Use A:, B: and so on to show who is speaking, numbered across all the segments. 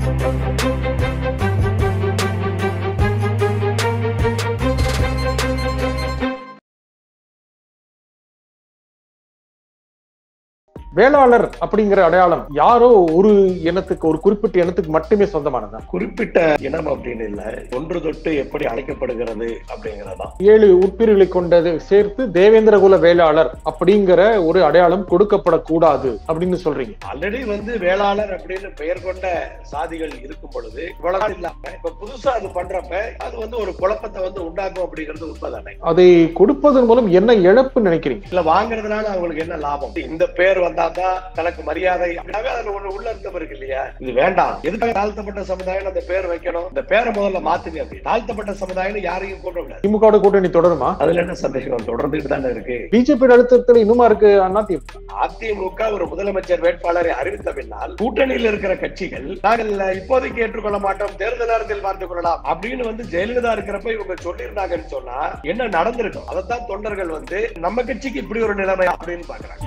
A: வேளாளர் அப்படிங்கிற அடையாளம் யாரோ ஒரு இனத்துக்கு ஒரு குறிப்பிட்ட இனத்துக்கு மட்டுமே சொந்தமானதா
B: குறிப்பிட்ட இனம் அப்படின்னு இல்ல ஒன்று தொட்டு எப்படி அழைக்கப்படுகிறது அப்படிங்கறதா
A: ஏழு உட்பிரிவுகளை கொண்டது சேர்த்து தேவேந்திரகுல வேளாளர் அப்படிங்கிற ஒரு அடையாளம் கொடுக்கப்படக்கூடாது அப்படின்னு சொல்றீங்க
B: ஆல்ரெடி வந்து வேளாளர் அப்படின்னு பெயர் கொண்ட சாதிகள் இருக்கும் பொழுது இவ்வளவு நாள் இல்லாம இப்ப புதுசா அது பண்றப்ப அது வந்து ஒரு குழப்பத்தை வந்து உண்டாக்கும் அப்படிங்கிறது உண்மைதானே
A: அதை கொடுப்பதன் மூலம் என்ன இழப்பு நினைக்கிறீங்க
B: இல்ல வாங்குறதுனால அவங்களுக்கு என்ன லாபம் இந்த பேர் வந்தாதான் தனக்கு மரியாதை அப்படின்னாவே அதுல ஒண்ணு உள்ள இருந்தம் இருக்கு இல்லையா இது வேண்டாம் எதுக்காக தாழ்த்தப்பட்ட சமுதாயம் அந்த பேர் வைக்கணும் இந்த பேரை முதல்ல மாத்துங்க அப்படி தாழ்த்தப்பட்ட சமுதாயம் யாரையும் கூப்பிடக்கூடாது
A: திமுக கூட்டணி தொடருமா
B: அதுல என்ன சந்தேகம் தொடர்ந்துட்டு தானே இருக்கு
A: பிஜேபி அழுத்தத்தில் இன்னுமா இருக்கு அண்ணா திமுக
B: அதிமுக ஒரு முதலமைச்சர் வேட்பாளரை அறிவித்த பின்னால் கூட்டணியில் இருக்கிற கட்சிகள் நாங்கள் இப்போதைக்கு ஏற்றுக்கொள்ள மாட்டோம் தேர்தல் நேரத்தில் பார்த்துக் கொள்ளலாம் அப்படின்னு வந்து ஜெயலலிதா இருக்கிறப்ப இவங்க சொல்லியிருந்தாங்கன்னு சொன்னா என்ன நடந்திருக்கும் அதைத்தான் தொண்டர்கள் வந்து நம்ம கட்சிக்கு இப்படி ஒரு நிலைமை அப்படின்னு பாக்குறாங்க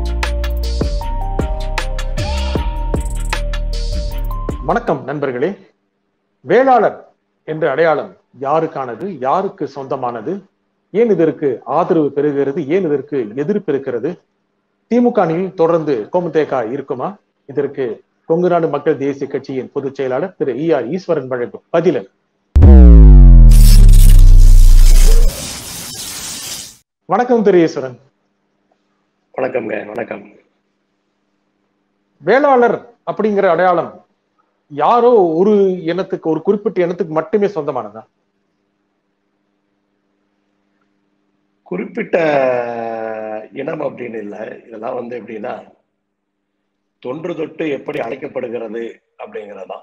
A: வணக்கம் நண்பர்களே வேளாளர் என்ற அடையாளம் யாருக்கானது யாருக்கு சொந்தமானது ஏன் இதற்கு ஆதரவு பெறுகிறது ஏன் இதற்கு எதிர்ப்பு இருக்கிறது திமுக அணியில் தொடர்ந்து கோமுதேகா இருக்குமா இதற்கு கொங்கு நாடு மக்கள் தேசிய கட்சியின் பொதுச் செயலாளர் திரு இ ஆர் ஈஸ்வரன் வழங்கும் பதிலன் வணக்கம் திரு ஈஸ்வரன்
B: வணக்கம்ங்க வணக்கம்
A: வேளாளர் அப்படிங்கிற அடையாளம் யாரோ ஒரு இனத்துக்கு ஒரு குறிப்பிட்ட இனத்துக்கு மட்டுமே சொந்தமானதா
B: குறிப்பிட்ட இனம் அப்படின்னு இல்ல இதெல்லாம் வந்து எப்படின்னா தொன்று தொட்டு எப்படி அழைக்கப்படுகிறது அப்படிங்கறதான்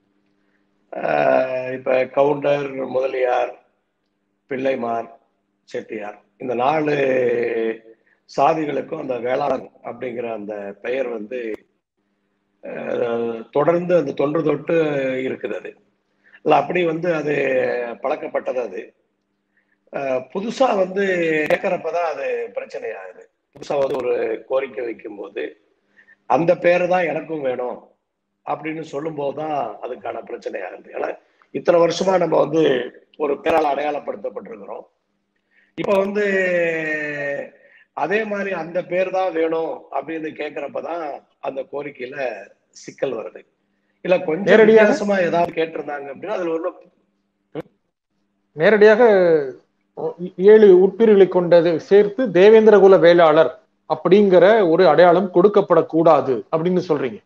B: ஆஹ் இப்ப கவுண்டர் முதலியார் பிள்ளைமார் செட்டியார் இந்த நாலு சாதிகளுக்கும் அந்த வேளாளர் அப்படிங்கிற அந்த பெயர் வந்து ஆஹ் தொடர்ந்து அந்த தொன்று தொட்டு இருக்குது அது இல்ல அப்படி வந்து அது பழக்கப்பட்டது அது ஆஹ் புதுசா வந்து கேட்கறப்பதான் அது பிரச்சனை ஆகுது புதுசா வந்து ஒரு கோரிக்கை வைக்கும் போது அந்த பேரு தான் எனக்கும் வேணும் அப்படின்னு சொல்லும் போதுதான் அதுக்கான பிரச்சனை ஆகுது ஏன்னா இத்தனை வருஷமா நம்ம வந்து ஒரு பேரால் அடையாளப்படுத்தப்பட்டிருக்கிறோம் இப்ப வந்து அதே மாதிரி அந்த பேர் தான் வேணும் அப்படின்னு கேட்கறப்பதான் அந்த கோரிக்கையில சிக்கல் வருது இல்ல கொஞ்சம்
A: நேரடியாக?
B: வித்தியாசமா ஏதாவது கேட்டிருந்தாங்க அப்படின்னா அதுல ஒன்றும்
A: நேரடியாக ஏழு உட்பிரிவுகளை கொண்டது சேர்த்து தேவேந்திரகுல வேளாளர் அப்படிங்கிற ஒரு அடையாளம் கொடுக்கப்படக்கூடாது அப்படின்னு சொல்றீங்க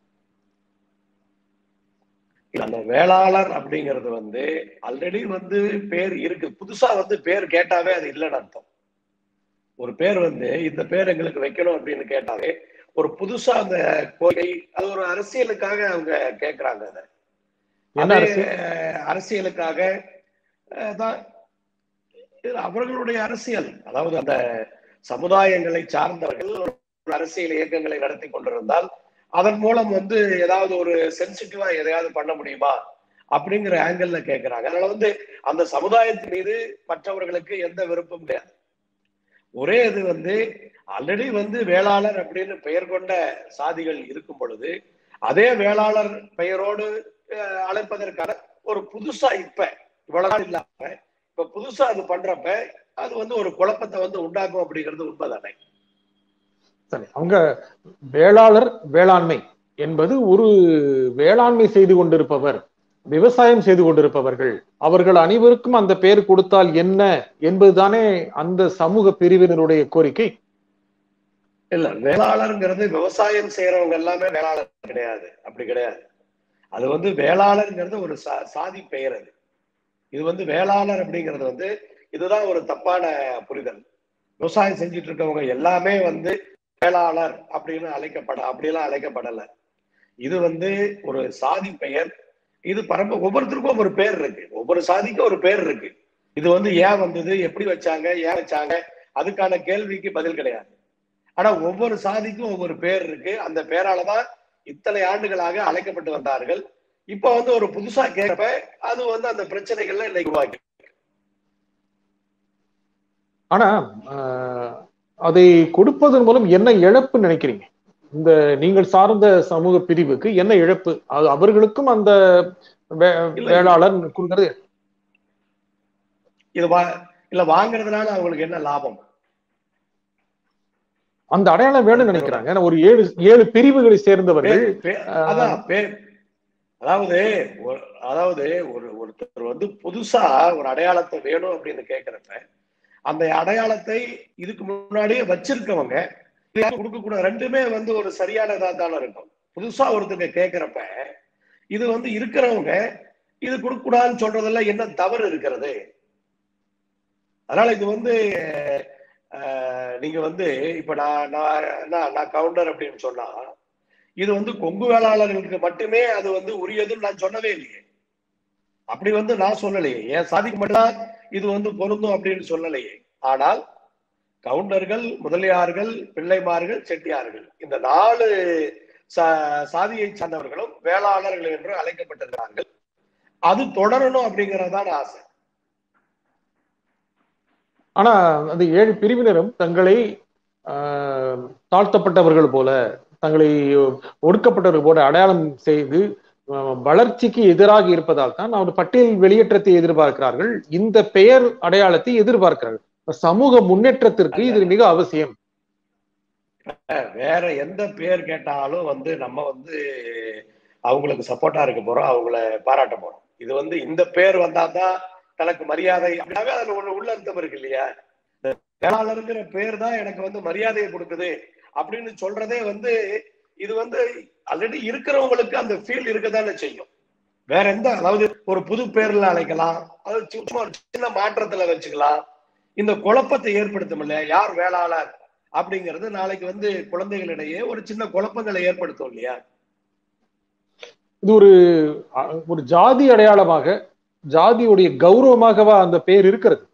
B: இல்ல, அந்த வேளாளர் அப்படிங்கிறது வந்து ஆல்ரெடி வந்து பேர் இருக்கு புதுசா வந்து பேர் கேட்டாவே அது இல்லைன்னு அர்த்தம் ஒரு பேர் வந்து இந்த பேர் எங்களுக்கு வைக்கணும் அப்படின்னு கேட்டாவே ஒரு புதுசா அந்த கோரிக்கை அது ஒரு அரசியலுக்காக அவங்க கேக்குறாங்க அதை
A: என்ன
B: அதே,
A: அரசியல்?
B: அஹ், அரசியலுக்காக அஹ், தான் இது அவர்களுடைய அரசியல் அதாவது அந்த சமுதாயங்களை சார்ந்தவர்கள் ஒரு அரசியல் இயக்கங்களை நடத்தி கொண்டிருந்தால் அதன் மூலம் வந்து ஏதாவது ஒரு சென்சிட்டிவா எதையாவது பண்ண முடியுமா அப்படிங்கிற ஆங்கிள் கேட்கிறாங்க அதனால வந்து அந்த சமுதாயத்தின் மீது மற்றவர்களுக்கு எந்த விருப்பம் கிடையாது ஒரே இது வந்து ஆல்ரெடி வந்து வேளாளர் அப்படின்னு பெயர் கொண்ட சாதிகள் இருக்கும் பொழுது அதே வேளாளர் பெயரோடு அஹ், அழைப்பதற்கான ஒரு புதுசா இப்ப இவ்வளவு நாள் இல்லாம இப்ப புதுசா அது பண்றப்ப அது வந்து ஒரு குழப்பத்தை வந்து உண்டாக்கும் அப்படிங்கிறது உண்மைதானே
A: சரி அவங்க வேளாளர் வேளாண்மை என்பது ஒரு வேளாண்மை செய்து கொண்டிருப்பவர் விவசாயம் செய்து கொண்டிருப்பவர்கள் அவர்கள் அனைவருக்கும் அந்த பெயர் கொடுத்தால் என்ன என்பதுதானே அந்த சமூக பிரிவினருடைய கோரிக்கை
B: இல்ல வேளாளர்ங்கிறது விவசாயம் செய்யறவங்க எல்லாமே வேளாளர் கிடையாது அப்படி கிடையாது அது வந்து வேளாளர்ங்கிறது ஒரு சா- சாதி பெயர் அது இது வந்து வேளாளர் அப்படிங்கிறது வந்து இதுதான் ஒரு தப்பான புரிதல் விவசாயம் செஞ்சுட்டு இருக்கவங்க எல்லாமே வந்து வேளாளர் அப்படின்னு அழைக்கப்பட அப்படியெல்லாம் அழைக்கப்படல இது வந்து ஒரு சாதி பெயர் இது பரம்ப ஒவ்வொருத்தருக்கும் ஒரு பேர் இருக்கு ஒவ்வொரு சாதிக்கும் ஒரு பேர் இருக்கு இது வந்து ஏன் வந்தது எப்படி வச்சாங்க ஏன் வச்சாங்க அதுக்கான கேள்விக்கு பதில் கிடையாது ஆனா ஒவ்வொரு சாதிக்கும் ஒவ்வொரு பேர் இருக்கு அந்த பேரால தான் இத்தனை ஆண்டுகளாக அழைக்கப்பட்டு வந்தார்கள் இப்ப வந்து ஒரு புதுசா கேட்கப்ப அது வந்து அந்த பிரச்சனைகள்ல இன்னைக்கு உருவாக்கி
A: ஆனா ஆஹ், அதை கொடுப்பதன் மூலம் என்ன இழப்பு நினைக்கிறீங்க இந்த நீங்கள் சார்ந்த சமூக பிரிவுக்கு என்ன இழப்பு அது அவர்களுக்கும் அந்த வே-
B: இல்ல.
A: வேளாளர் கொடுக்கிறது
B: இது வா இல்ல வாங்குறதுனால அவங்களுக்கு என்ன லாபம்
A: அந்த அடையாளம் வேணும்னு நினைக்கிறாங்க ஏன்னா ஒரு ஏழு ஏழு பிரிவுகளை சேர்ந்தவர்கள்
B: பே- பே- அதான் பே- அதாவது ஒரு- அதாவது ஒரு ஒருத்தர் வந்து புதுசா ஒரு அடையாளத்தை வேணும் அப்படின்னு கேக்குறப்ப அந்த அடையாளத்தை இதுக்கு முன்னாடியே வச்சிருக்கவங்க கொடுக்க கூட ரெண்டுமே வந்து ஒரு சரியானதா தானே இருக்கும் புதுசா ஒருத்தங்க கேக்குறப்ப இது வந்து இருக்கிறவங்க இது கொடுக்க கூடாதுன்னு சொல்றதெல்லாம் என்ன தவறு இருக்கிறது அதனால இது வந்து அஹ், நீங்க வந்து இப்ப நான் நான் நான் நான் கவுண்டர் அப்படின்னு சொன்னா இது வந்து கொங்கு வேளாளர்களுக்கு மட்டுமே அது வந்து உரியதுன்னு நான் சொன்னவே இல்லையே அப்படி வந்து நான் சொல்லலையே என் சாதிக்கு மட்டும்தான் இது வந்து பொருந்தும் அப்படின்னு சொல்லலையே ஆனால் கவுண்டர்கள் முதலியார்கள் பிள்ளைமார்கள் செட்டியார்கள் இந்த நாலு சா- சாதியை சார்ந்தவர்களும் வேளாளர்கள் என்று அழைக்கப்பட்டிருக்கிறார்கள் அது தொடரணும் அப்படிங்கறதுதான் ஆசை
A: ஆனா அந்த ஏழு பிரிவினரும் தங்களை ஆஹ், தாழ்த்தப்பட்டவர்கள் போல தங்களை ஒடுக்கப்பட்டவர்கள் போல அடையாளம் செய்து ஆஹ், வளர்ச்சிக்கு எதிராக இருப்பதால் தான் அவர் பட்டியல் வெளியேற்றத்தை எதிர்பார்க்கிறார்கள் இந்த பெயர் அடையாளத்தை எதிர்பார்க்கிறார்கள் சமூக முன்னேற்றத்திற்கு இது மிக அவசியம்
B: வேற எந்த பேர் கேட்டாலும் வந்து நம்ம வந்து அவங்களுக்கு சப்போர்ட்டா இருக்க போறோம் அவங்கள பாராட்ட போறோம் இது வந்து இந்த பேர் வந்தாதான் தனக்கு மரியாதை அப்படின்னாவே அதுல ஒரு உள்ள அர்த்தம் இருக்கு இல்லையா இந்த வேளாளருங்கிற பேர் தான் எனக்கு வந்து மரியாதையை கொடுக்குது அப்படின்னு சொல்றதே வந்து இது வந்து ஆல்ரெடி இருக்கிறவங்களுக்கு அந்த ஃபீல் இருக்கதானே செய்யும் வேற எந்த அதாவது ஒரு புது பேர்ல அழைக்கலாம் அது சும்மா ஒரு சின்ன மாற்றத்துல வச்சுக்கலாம் இந்த குழப்பத்தை ஏற்படுத்தும் இல்லையா யார் வேளாளர் அப்படிங்கிறது நாளைக்கு வந்து குழந்தைகளிடையே ஒரு சின்ன குழப்பங்களை ஏற்படுத்தும் இல்லையா
A: இது ஒரு அஹ், ஒரு ஜாதி அடையாளமாக ஜாதியுடைய கௌரவமாகவா அந்த பேர் இருக்கிறது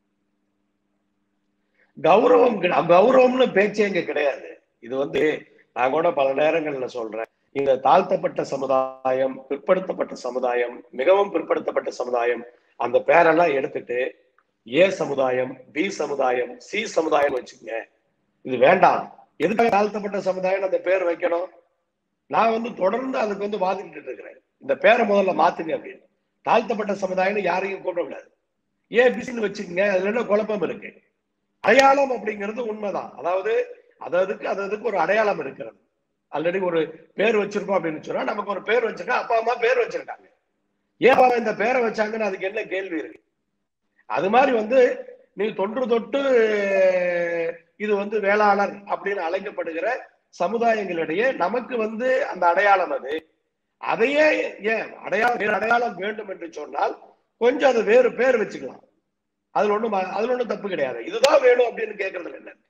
B: கௌரவம் கிடை- கௌரவம்னு பேச்சே இங்க கிடையாது இது வந்து நான் கூட பல நேரங்கள்ல சொல்றேன் இந்த தாழ்த்தப்பட்ட சமுதாயம் பிற்படுத்தப்பட்ட சமுதாயம் மிகவும் பிற்படுத்தப்பட்ட சமுதாயம் அந்த பேரெல்லாம் எடுத்துட்டு ஏ சமுதாயம் பி சமுதாயம் சி சமுதாயம் வச்சுக்கங்க இது வேண்டாம் எதுக்காக தாழ்த்தப்பட்ட சமுதாயம் அந்த பேர் வைக்கணும் நான் வந்து தொடர்ந்து அதுக்கு வந்து வாதிக்கிட்டு இருக்கிறேன் இந்த பேரை முதல்ல மாத்துங்க அப்படின்னு தாழ்த்தப்பட்ட சமுதாயம்னு யாரையும் கூப்பிடக்கூடாது ஏபிசின்னு வச்சுக்கோங்க அதுல என்ன குழப்பம் இருக்கு அடையாளம் அப்படிங்கிறது உண்மைதான் அதாவது அது அதுக்கு அது அதுக்கு ஒரு அடையாளம் இருக்கிறது ஆல்ரெடி ஒரு பேர் வச்சிருக்கோம் அப்படின்னு சொன்னா நமக்கு ஒரு பேர் வச்சிருக்கோம் அப்பா அம்மா பேர் வச்சிருக்காங்க ஏன் அப்பா அம்மா இந்த பேரை வச்சாங்கன்னு அதுக்கு என்ன கேள்வி இருக்கு அது மாதிரி வந்து நீ தொன்று தொட்டு இது வந்து வேளாளர் அப்படின்னு அழைக்கப்படுகிற சமுதாயங்களிடையே நமக்கு வந்து அந்த அடையாளம் அது அதையே ஏன் அடையாளம் வேறு அடையாளம் வேண்டும் என்று சொன்னால் கொஞ்சம் அது வேறு பேர் வச்சுக்கலாம் அதுல ஒண்ணும் ம- அதுல ஒண்ணும் தப்பு கிடையாது இதுதான் வேணும் அப்படின்னு கேக்குறதுல என்ன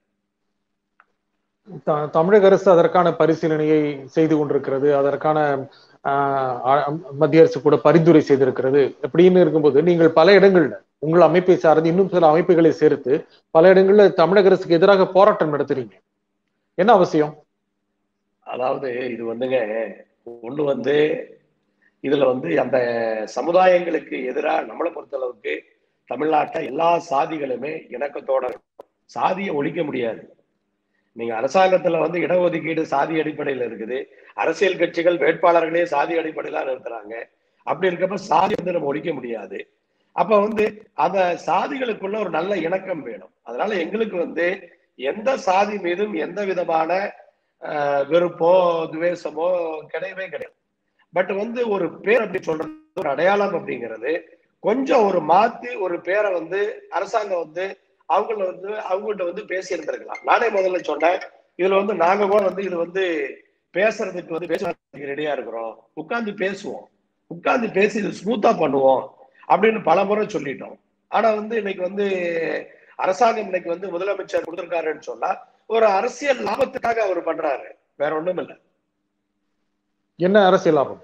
A: த- தமிழக அரசு அதற்கான பரிசீலனையை செய்து கொண்டிருக்கிறது அதற்கான ஆஹ், அ- மத்திய அரசு கூட பரிந்துரை செய்திருக்கிறது அப்படின்னு இருக்கும்போது நீங்கள் பல இடங்கள்ல உங்கள் அமைப்பை சார்ந்து இன்னும் சில அமைப்புகளை சேர்த்து பல இடங்கள்ல தமிழக அரசுக்கு எதிராக போராட்டம் நடத்துறீங்க என்ன அவசியம்
B: அதாவது இது வந்துங்க ஒண்ணு வந்து இதுல வந்து அந்த சமுதாயங்களுக்கு எதிராக நம்மளை பொறுத்தளவுக்கு தமிழ்நாட்டுல எல்லா சாதிகளுமே இணக்கத்தோட இருக்கும். சாதியை ஒழிக்க முடியாது நீங்க அரசாங்கத்துல வந்து இடஒதுக்கீடு சாதி அடிப்படையில இருக்குது அரசியல் கட்சிகள் வேட்பாளர்களே சாதி அடிப்படையில நிறுத்துறாங்க அப்படி இருக்கப்ப சாதி வந்து நம்ம ஒழிக்க முடியாது அப்ப வந்து அந்த சாதிகளுக்குள்ள ஒரு நல்ல இணக்கம் வேணும் அதனால எங்களுக்கு வந்து எந்த சாதி மீதும் எந்த விதமான ஆஹ், வெறுப்போ துவேஷமோ கிடையவே கிடையாது பட் வந்து ஒரு பேர் அப்படி சொல்றது ஒரு அடையாளம் அப்படிங்கிறது கொஞ்சம் ஒரு மாத்தி ஒரு பேரை வந்து அரசாங்கம் வந்து அவங்கள வந்து அவங்கள்ட்ட வந்து பேசி இருந்திருக்கலாம் நானே முதல்ல சொன்னேன் இதுல வந்து நாங்க கூட வந்து இது வந்து பேசுறதுக்கு வந்து பேசுறதுக்கு ரெடியா இருக்கிறோம் உட்கார்ந்து பேசுவோம் உட்கார்ந்து பேசி இது ஸ்மூத்தா பண்ணுவோம் அப்படின்னு பல முறை சொல்லிட்டோம் ஆனா வந்து இன்னைக்கு வந்து அரசாங்கம் இன்னைக்கு வந்து முதலமைச்சர் கொடுத்திருக்காருன்னு சொன்னா ஒரு அரசியல் லாபத்துக்காக அவர் பண்றாரு வேற ஒண்ணும் இல்ல
A: என்ன அரசியல் லாபம்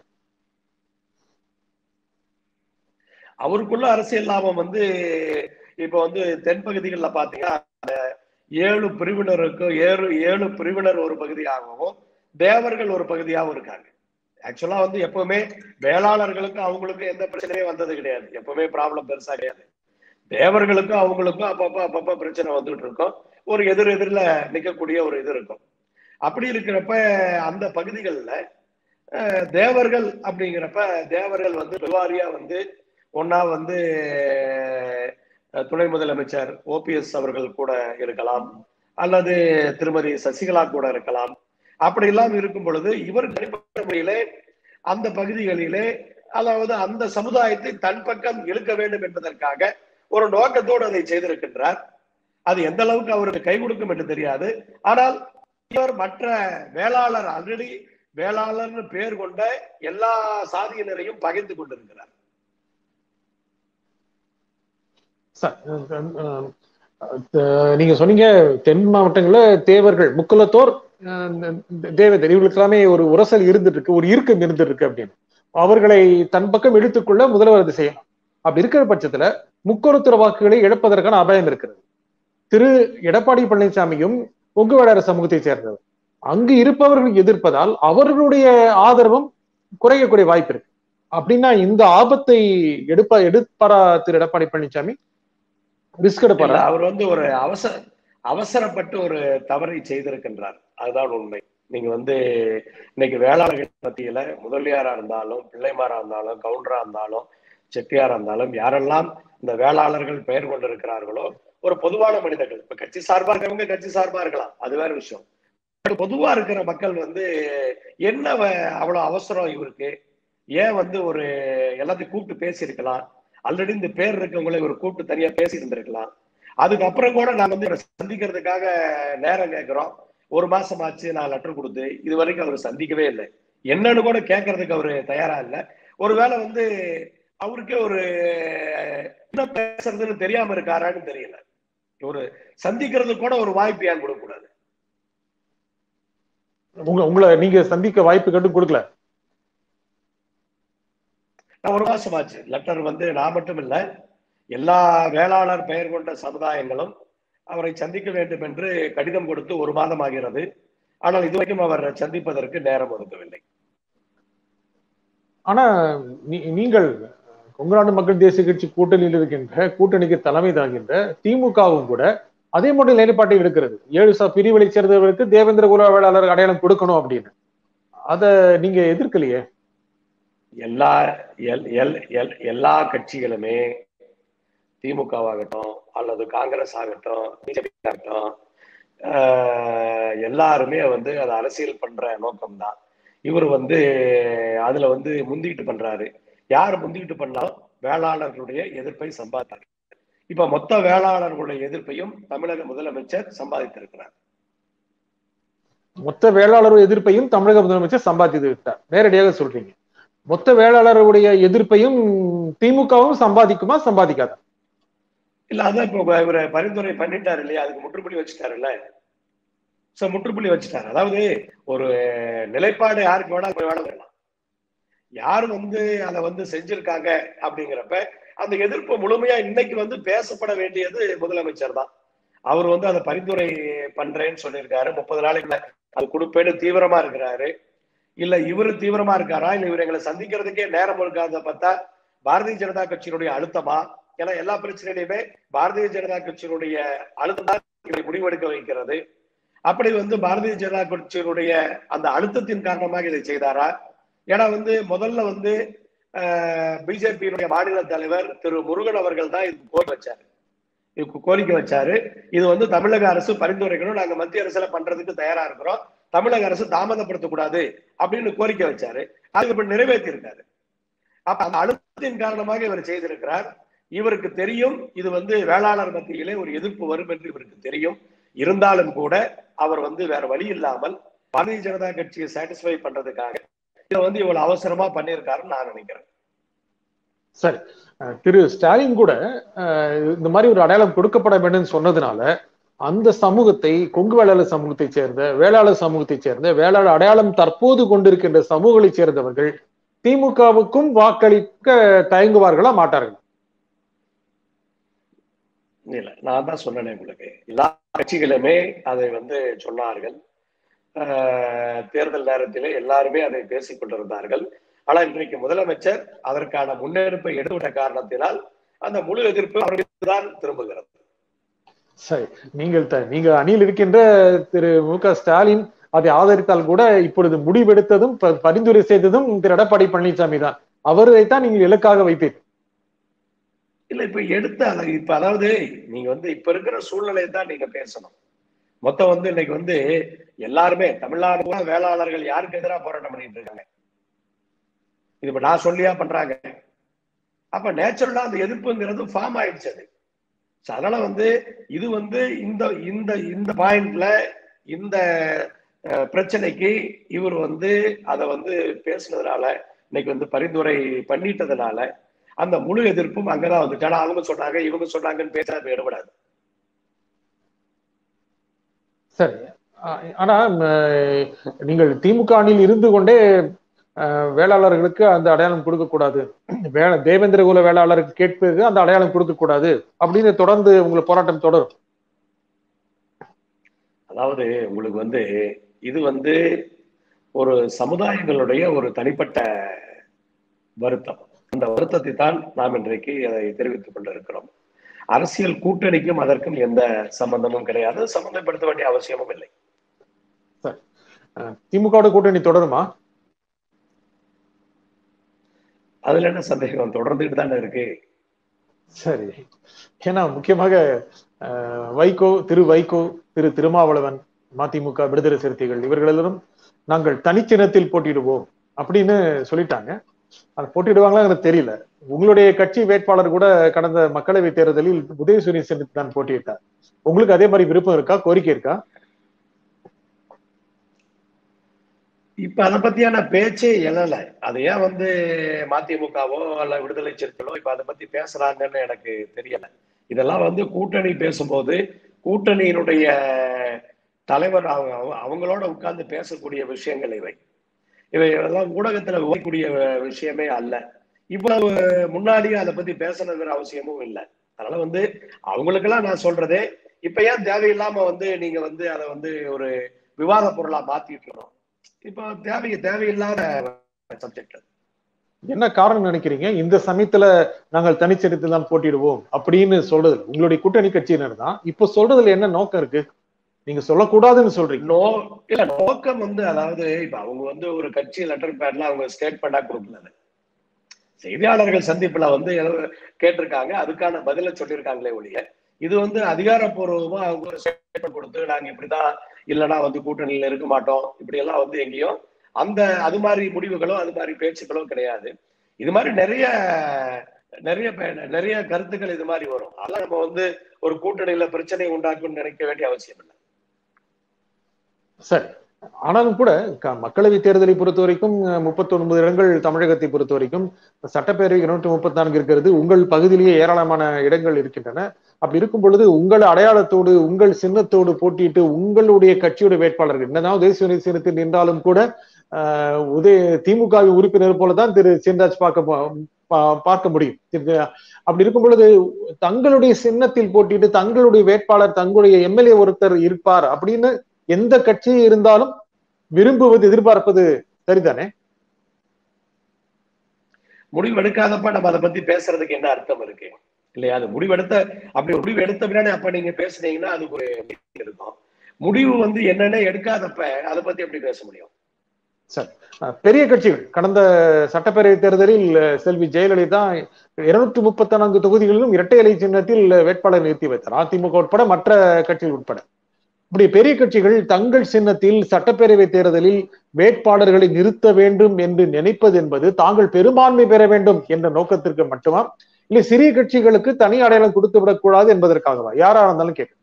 B: அவருக்குள்ள அரசியல் லாபம் வந்து இப்ப வந்து தென்பகுதிகள்ல பாத்தீங்கன்னா அந்த ஏழு பிரிவினருக்கு ஏழு ஏழு பிரிவினர் ஒரு பகுதியாகவும் தேவர்கள் ஒரு பகுதியாகவும் இருக்காங்க ஆக்சுவலா வந்து எப்பவுமே வேளாளர்களுக்கும் அவங்களுக்கும் எந்த பிரச்சனையும் வந்தது கிடையாது எப்பவுமே ப்ராப்ளம் பெருசா கிடையாது தேவர்களுக்கும் அவங்களுக்கும் அப்பப்ப அப்பப்ப பிரச்சனை வந்துட்டு இருக்கும் ஒரு எதிர் எதிரில நிக்கக்கூடிய ஒரு இது இருக்கும் அப்படி இருக்கிறப்ப அந்த பகுதிகளில் தேவர்கள் அப்படிங்கிறப்ப தேவர்கள் வந்து பெருவாரியா வந்து ஒன்னா வந்து அஹ், துணை முதலமைச்சர் ஓபிஎஸ் அவர்கள் கூட இருக்கலாம் அல்லது திருமதி சசிகலா கூட இருக்கலாம் அப்படி எல்லாம் இருக்கும் பொழுது இவர் தனிப்பட்ட முறையிலே அந்த பகுதிகளிலே அதாவது அந்த சமுதாயத்தை தன் பக்கம் இழுக்க வேண்டும் என்பதற்காக ஒரு நோக்கத்தோடு அதை செய்திருக்கின்றார் அது எந்த அளவுக்கு அவருக்கு கை கொடுக்கும் என்று தெரியாது ஆனால் இவர் மற்ற வேளாளர் ஆல்ரெடி வேளாளர்னு பேர் கொண்ட எல்லா சாதியினரையும் பகைத்து கொண்டிருக்கிறார்
A: சார், அஹ், அஹ், அஹ், நீங்க சொன்னீங்க தென் மாவட்டங்கள்ல தேவர்கள் முக்குலத்தோர் அஹ், தேவதர் இவர்களுக்கு எல்லாமே ஒரு உரசல் இருந்துட்டு இருக்கு ஒரு இறுக்கம் இருந்துட்டு இருக்கு அப்படின்னு அவர்களை தன் பக்கம் இழுத்துக்கொள்ள முதல்வர் அது செய்யலாம் அப்படி இருக்கிற பட்சத்துல முக்கொருத்துற வாக்குகளை இழப்பதற்கான அபாயம் இருக்கிறது திரு எடப்பாடி பழனிசாமியும் கொங்கு வேளாள சமூகத்தை சேர்ந்தவர் அங்கு இருப்பவர்கள் எதிர்ப்பதால் அவர்களுடைய ஆதரவும் குறையக்கூடிய வாய்ப்பு இருக்கு அப்படின்னா இந்த ஆபத்தை எடுப்ப எடுப்பாரா திரு எடப்பாடி பழனிசாமி ரிஸ்க்
B: இல்ல,
A: எடுப்பாரா
B: அவர் வந்து ஒரு அவசர அவசரப்பட்டு ஒரு தவறை செய்திருக்கின்றார் அதுதான் உண்மை நீங்க வந்து இன்னைக்கு வேளாளர்கள் மத்தியில முதலியாரா இருந்தாலும் பிள்ளைமாரா இருந்தாலும் கவுண்டரா இருந்தாலும் செட்டியாரா இருந்தாலும் யாரெல்லாம் இந்த வேளாளர்கள் பெயர் கொண்டிருக்கிறார்களோ ஒரு பொதுவான மனிதர்கள் இப்ப கட்சி சார்பா இருக்கிறவங்க கட்சி சார்பா இருக்கலாம் அது வேற விஷயம் பட் பொதுவா இருக்கிற மக்கள் வந்து என்ன வ- அவ்வளவு அவசரம் இவருக்கு ஏன் வந்து ஒரு எல்லாத்தையும் கூப்பிட்டு பேசியிருக்கலாம் ஆல்ரெடி இந்த பேர் இருக்கவங்களை ஒரு கூப்பிட்டு தனியா பேசி இருந்திருக்கலாம் அதுக்கப்புறம் கூட நான் வந்து இவரை சந்திக்கிறதுக்காக நேரம் கேட்கிறோம் ஒரு மாசம் ஆச்சு நான் லெட்டர் கொடுத்து இது வரைக்கும் அவர் சந்திக்கவே இல்லை என்னன்னு கூட கேட்கறதுக்கு அவரு தயாரா இல்லை ஒருவேளை வந்து அவருக்கே ஒரு என்ன பேசுறதுன்னு தெரியாம இருக்காரான்னு தெரியல ஒரு சந்திக்கிறதுக்கு கூட ஒரு வாய்ப்பு ஏன் கொடுக்க கூடாது
A: உங்க உங்களை நீங்க சந்திக்க வாய்ப்பு கண்டு கொடுக்கல
B: நான் ஒரு மாசம் ஆச்சு லெட்டர் வந்து நான் மட்டும் இல்ல எல்லா வேளாளர் பெயர் கொண்ட சமுதாயங்களும் அவரை சந்திக்க வேண்டும் என்று கடிதம் கொடுத்து ஒரு மாதம் ஆகிறது ஆனால் இதுவரைக்கும் அவர் சந்திப்பதற்கு நேரம் ஒதுக்கவில்லை
A: ஆனா நீ- நீங்கள் கொங்கு நாடு மக்கள் தேசிய கட்சி கூட்டணியில் இருக்கின்ற கூட்டணிக்கு தலைமை தாங்கின்ற திமுகவும் கூட அதே மட்டும் நிலைப்பாட்டை எடுக்கிறது ஏழு ச பிரிவுகளை சேர்ந்தவர்களுக்கு தேவேந்திர குல வேளாளர் அடையாளம் கொடுக்கணும் அப்படின்னு அத நீங்க எதிர்க்கலையே
B: எல்லா எல் எல் எல் எல்லா கட்சிகளுமே திமுகவாகட்டும் அல்லது காங்கிரஸ் ஆகட்டும் பிஜேபி ஆகட்டும் ஆஹ், எல்லாருமே வந்து அதை அரசியல் பண்ற நோக்கம்தான் இவர் வந்து அதுல வந்து முந்திக்கிட்டு பண்றாரு யார் முந்திக்கிட்டு பண்ணாலும் வேளாளர்களுடைய எதிர்ப்பை சம்பாதித்தார் இப்ப மொத்த வேளாளர்களுடைய எதிர்ப்பையும் தமிழக முதலமைச்சர் சம்பாதித்திருக்கிறார்
A: மொத்த வேளாளர் எதிர்ப்பையும் தமிழக முதலமைச்சர் சம்பாதித்து விட்டார் நேரடியாக சொல்றீங்க மொத்த வேளாளருடைய எதிர்ப்பையும் திமுகவும் சம்பாதிக்குமா சம்பாதிக்காதா
B: இல்ல அதான் இப்போ இவரை பரிந்துரை பண்ணிட்டாரு இல்லையா அதுக்கு முற்றுப்புள்ளி வச்சுட்டாருல்ல சோ முற்றுப்புள்ளி வச்சுட்டாரு அதாவது ஒரு நிலைப்பாடு யாருக்கு வேணா வேணா வேணாம் யார் வந்து அதை வந்து செஞ்சிருக்காங்க அப்படிங்கிறப்ப அந்த எதிர்ப்பு முழுமையா இன்னைக்கு வந்து பேசப்பட வேண்டியது முதலமைச்சர் தான் அவர் வந்து அதை பரிந்துரை பண்றேன்னு சொல்லியிருக்காரு முப்பது நாளைக்குள்ள அது கொடுப்பேன்னு தீவிரமா இருக்கிறாரு இல்ல இவரு தீவிரமா இருக்காரா இல்ல இவர் எங்களை சந்திக்கிறதுக்கே நேரம் இருக்காத பார்த்தா பாரதிய ஜனதா கட்சியினுடைய அழுத்தமா ஏன்னா எல்லா பிரச்சனையிலுமே பாரதிய ஜனதா கட்சியினுடைய அழுத்தம் தான் இவரை முடிவெடுக்க வைக்கிறது அப்படி வந்து பாரதிய ஜனதா கட்சியினுடைய அந்த அழுத்தத்தின் காரணமாக இதை செய்தாரா ஏன்னா வந்து முதல்ல வந்து பிஜேபியினுடைய மாநில தலைவர் திரு முருகன் அவர்கள் தான் இதுக்கு கோரிக்கை வச்சாரு இதுக்கு கோரிக்கை வச்சாரு இது வந்து தமிழக அரசு பரிந்துரைக்கணும் நாங்க மத்திய அரசுல பண்றதுக்கு தயாரா இருக்கிறோம் தமிழக அரசு தாமதப்படுத்தக்கூடாது அப்படின்னு கோரிக்கை வச்சாரு அது இப்ப நிறைவேற்றி இருக்காரு அப்ப அந்த அழுத்தத்தின் காரணமாக இவர் செய்திருக்கிறார் இவருக்கு தெரியும் இது வந்து வேளாளர் மத்தியிலே ஒரு எதிர்ப்பு வரும் என்று இவருக்கு தெரியும் இருந்தாலும் கூட அவர் வந்து வேற வழி இல்லாமல் பாரதிய ஜனதா கட்சியை சாட்டிஸ்ஃபை பண்றதுக்காக இதை வந்து இவ்வளவு அவசரமா பண்ணியிருக்காருன்னு நான் நினைக்கிறேன்
A: சரி அஹ் திரு ஸ்டாலின் கூட அஹ், இந்த மாதிரி ஒரு அடையாளம் கொடுக்கப்பட வேண்டும் சொன்னதுனால அந்த சமூகத்தை கொங்கு வேளாளர் சமூகத்தைச் சேர்ந்த வேளாளர் சமூகத்தைச் சேர்ந்த வேளாளர் அடையாளம் தற்போது கொண்டிருக்கின்ற சமூகங்களைச் சேர்ந்தவர்கள் திமுகவுக்கும் வாக்களிக்க தயங்குவார்களா மாட்டார்களா
B: இல்ல நான் தான் சொன்னேனே உங்களுக்கு எல்லா கட்சிகளுமே அதை வந்து சொன்னார்கள் ஆஹ் தேர்தல் நேரத்திலே எல்லாருமே அதை பேசிக் கொண்டிருந்தார்கள் ஆனா இன்றைக்கு முதலமைச்சர் அதற்கான முன்னெடுப்பை எடுத்துவிட்ட காரணத்தினால் அந்த முழு எதிர்ப்பு அவர்களுக்கு தான் திரும்புகிறது
A: சரி நீங்கள் த- நீங்க அணியில் இருக்கின்ற திரு மு க ஸ்டாலின் அதை ஆதரித்தால் கூட இப்பொழுது முடிவெடுத்ததும் ப- பரிந்துரை செய்ததும் திரு எடப்பாடி பழனிசாமி தான் அவரைத்தான் நீங்கள் இலக்காக வைப்பீர்
B: இல்ல இப்ப எடுத்த அத- இப்ப அதாவது நீங்க வந்து இப்ப இருக்கிற சூழ்நிலையை தான் நீங்க பேசணும் மொத்தம் வந்து இன்னைக்கு வந்து எல்லாருமே தமிழ்நாடு பூரா வேளாளர்கள் யாருக்கு எதிராக போராட்டம் பண்ணிட்டு இருக்காங்க இது இப்ப நான் சொல்லியா பண்றாங்க அப்ப நேச்சுரலா அந்த எதிர்ப்புங்கிறது ஃபார்ம் ஆயிடுச்சு அது So அதனால வந்து இது வந்து இந்த இந்த இந்த பாயிண்ட்ல இந்த அஹ், பிரச்சனைக்கு இவர் வந்து அதை வந்து பேசுனதுனால இன்னைக்கு வந்து பரிந்துரை பண்ணிட்டதுனால அந்த முழு எதிர்ப்பும் அங்கதான் வந்துச்சு ஆனா அவங்க சொன்னாங்க இவங்க சொன்னாங்கன்னு பேச அது இடப்படாது
A: சரி ஆ- ஆனா ம- நீங்கள் திமுக அணியில் இருந்து கொண்டே அஹ், வேளாளர்களுக்கு அந்த அடையாளம் கொடுக்க கூடாது வே தேவேந்திர குல வேளாளருக்கு கேட்பது அந்த அடையாளம் கொடுக்க கூடாது அப்படின்னு தொடர்ந்து உங்களுக்கு போராட்டம் தொடரும்
B: அதாவது உங்களுக்கு வந்து இது வந்து ஒரு சமுதாயங்களுடைய ஒரு தனிப்பட்ட வருத்தம் அந்த வருத்தத்தை தான் நாம் இன்றைக்கு அதை தெரிவித்துக் கொண்டிருக்கிறோம் அரசியல் கூட்டணிக்கும் அதற்கும் எந்த சம்பந்தமும் கிடையாது சம்பந்தப்படுத்த வேண்டிய அவசியமும் இல்லை
A: திமுகவோட கூட்டணி தொடருமா
B: அதுல என்ன சந்தேகம் தொடர்ந்துட்டு தானே இருக்கு
A: சரி ஏன்னா முக்கியமாக அஹ், வைகோ திரு வைகோ திரு திருமாவளவன் மதிமுக விடுதலை சிறுத்தைகள் இவர்கள் எல்லாரும் நாங்கள் தனிச்சின்னத்தில் போட்டியிடுவோம் அப்படின்னு சொல்லிட்டாங்க அது போட்டியிடுவாங்களா எனக்கு தெரியல உங்களுடைய கட்சி வேட்பாளர் கூட கடந்த மக்களவை தேர்தலில் உதயசூரிய சின்னத்தில் தான் போட்டியிட்டார் உங்களுக்கு அதே மாதிரி விருப்பம் இருக்கா கோரிக்கை இருக்கா
B: இப்ப அதை பத்தியான பேச்சே எழல அது ஏன் வந்து மதிமுகவோ அல்ல விடுதலை சிறுத்தைகளோ இப்ப அதை பத்தி பேசுறாங்கன்னு எனக்கு தெரியல இதெல்லாம் வந்து கூட்டணி பேசும்போது கூட்டணியினுடைய தலைவர் அவங்க அவங்க- அவங்களோட உட்கார்ந்து பேசக்கூடிய விஷயங்கள் இவை இவை எல்லாம் ஊடகத்துல விவாதிக்கக்கூடிய விஷயமே அல்ல இவ்வளவு முன்னாடியே அதை பத்தி பேசணுங்கிற அவசியமும் இல்லை அதனால வந்து அவங்களுக்கெல்லாம் நான் சொல்றதே இப்ப ஏன் தேவையில்லாம வந்து நீங்க வந்து அதை வந்து ஒரு விவாத பொருளா மாத்திட்டு இருக்கணும் இப்போ தேவை தேவையில்லாத சப்ஜெக்ட்
A: என்ன காரணம் நினைக்கிறீங்க இந்த சமயத்துல நாங்கள் தனிச்சின்னத்தில் தான் போட்டியிடுவோம் அப்படின்னு சொல்றது உங்களுடைய கூட்டணி கட்சியினர் தான் இப்ப சொல்றதுல என்ன நோக்கம் இருக்கு நீங்க சொல்லக்கூடாதுன்னு சொல்றீங்க
B: நோ இல்ல நோக்கம் வந்து அதாவது இப்ப அவங்க வந்து ஒரு கட்சி லெட்டர் பேட்ல அவங்க ஸ்டேட்மெண்டா கொடுக்கல செய்தியாளர்கள் சந்திப்புல வந்து ஏதோ கேட்டிருக்காங்க அதுக்கான பதில சொல்லியிருக்காங்களே ஒழிய இது வந்து அதிகாரப்பூர்வமா அவங்க ஒரு ஸ்டேட்மெண்ட் கொடுத்து நாங்க இப்படிதான் இல்லைன்னா வந்து கூட்டணியில இருக்க மாட்டோம் இப்படி எல்லாம் வந்து எங்கேயும் அந்த அது மாதிரி முடிவுகளோ அது மாதிரி பேச்சுக்களோ கிடையாது இது மாதிரி நிறைய நிறைய பே- நிறைய கருத்துக்கள் இது மாதிரி வரும் அதெல்லாம் நம்ம வந்து ஒரு கூட்டணியில பிரச்சனை உண்டாக்கும்னு நினைக்க வேண்டிய அவசியம் இல்லை
A: சரி ஆனாலும் கூட க- மக்களவை தேர்தலை பொறுத்த வரைக்கும் முப்பத்தி ஒன்பது இடங்கள் தமிழகத்தை பொறுத்த வரைக்கும் சட்டப்பேரவை இருநூற்றி முப்பத்தி நான்கு இருக்கிறது உங்கள் பகுதியிலேயே ஏராளமான இடங்கள் இருக்கின்றன அப்படி இருக்கும் பொழுது உங்கள் அடையாளத்தோடு உங்கள் சின்னத்தோடு போட்டியிட்டு உங்களுடைய கட்சியோட வேட்பாளர்கள் என்னதான் தேசிய சின்னத்தில் நின்றாலும் கூட ஆஹ், உதய திமுக உறுப்பினர் போலதான் திரு சின்ராஜ் பார்க்க போ- பா- பார்க்க முடியும் திரு- அப்படி இருக்கும் பொழுது தங்களுடைய சின்னத்தில் போட்டிட்டு தங்களுடைய வேட்பாளர் தங்களுடைய எம்எல்ஏ ஒருத்தர் இருப்பார் அப்படின்னு எந்த கட்சி இருந்தாலும் விரும்புவது எதிர்பார்ப்பது சரிதானே
B: முடிவெடுக்காதப்ப நம்ம அதை பத்தி பேசுறதுக்கு என்ன அர்த்தம் இருக்கு இல்லையா அது முடிவெடுத்த அப்படி ஒரு முடிவு எடுத்த பின்னாடி அப்ப நீங்க பேசுனீங்கன்னா அதுக்கு ஒரு meaning இருக்கும் முடிவு வந்து என்னன்னு எடுக்காதப்ப அதை பத்தி எப்படி பேச முடியும்
A: அஹ் பெரிய கட்சிகள் கடந்த சட்டப்பேரவை தேர்தலில் அஹ், செல்வி ஜெயலலிதா இருநூற்றி முப்பத்தி நான்கு தொகுதிகளிலும் இரட்டை இலை சின்னத்தில் வேட்பாளர் நிறுத்தி வைத்தார் அதிமுக உட்பட மற்ற கட்சிகள் உட்பட இப்படி பெரிய கட்சிகள் தங்கள் சின்னத்தில் சட்டப்பேரவை தேர்தலில் வேட்பாளர்களை நிறுத்த வேண்டும் என்று நினைப்பது என்பது தாங்கள் பெரும்பான்மை பெற வேண்டும் என்ற நோக்கத்திற்கு மட்டுமா இல்லை சிறிய கட்சிகளுக்கு தனி அடையாளம் கொடுத்து விடக்கூடாது என்பதற்காகவா யாரா இருந்தாலும் கேட்க